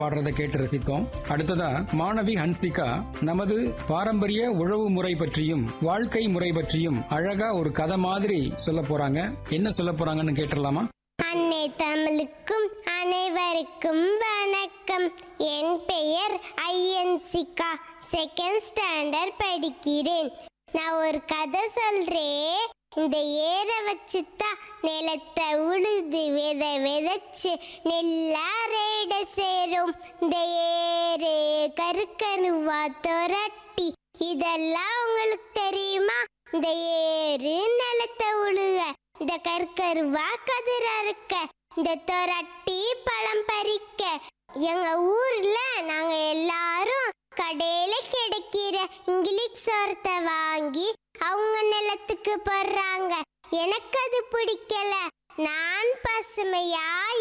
பாடுறதை கேட்டு ரசித்தோம் அடுத்ததா மாணவி ஹன்சிகா நமது பாரம்பரிய உழவு முறை பற்றியும் வாழ்க்கை முறை பற்றியும் அழகா ஒரு கதை மாதிரி சொல்ல போறாங்க என்ன சொல்ல போறாங்கன்னு கேட்டுடலாமா அன்னை தமிழுக்கும் அனைவருக்கும் வணக்கம் என் பெயர் ஐயன்சிகா செகண்ட் ஸ்டாண்டர்ட் படிக்கிறேன் நான் ஒரு கதை சொல்றேன் இந்த ஏரை வச்சுதான் நிலத்தை உழுது வித விதைச்சு நெல்லா ரேட சேரும் இந்த ஏறு கருக்கருவா துரட்டி இதெல்லாம் உங்களுக்கு தெரியுமா இந்த ஏறு நிலத்தை உழுக இந்த கற்கருவா கதிர அறுக்க இந்த தொரட்டி பழம் பறிக்க எங்க ஊர்ல நாங்க எல்லாரும் கடையில கிடைக்கிற இங்கிலீஷ் சோறத்தை வாங்கி அவங்க நிலத்துக்கு போடுறாங்க எனக்கு அது பிடிக்கல நான் பசுமையா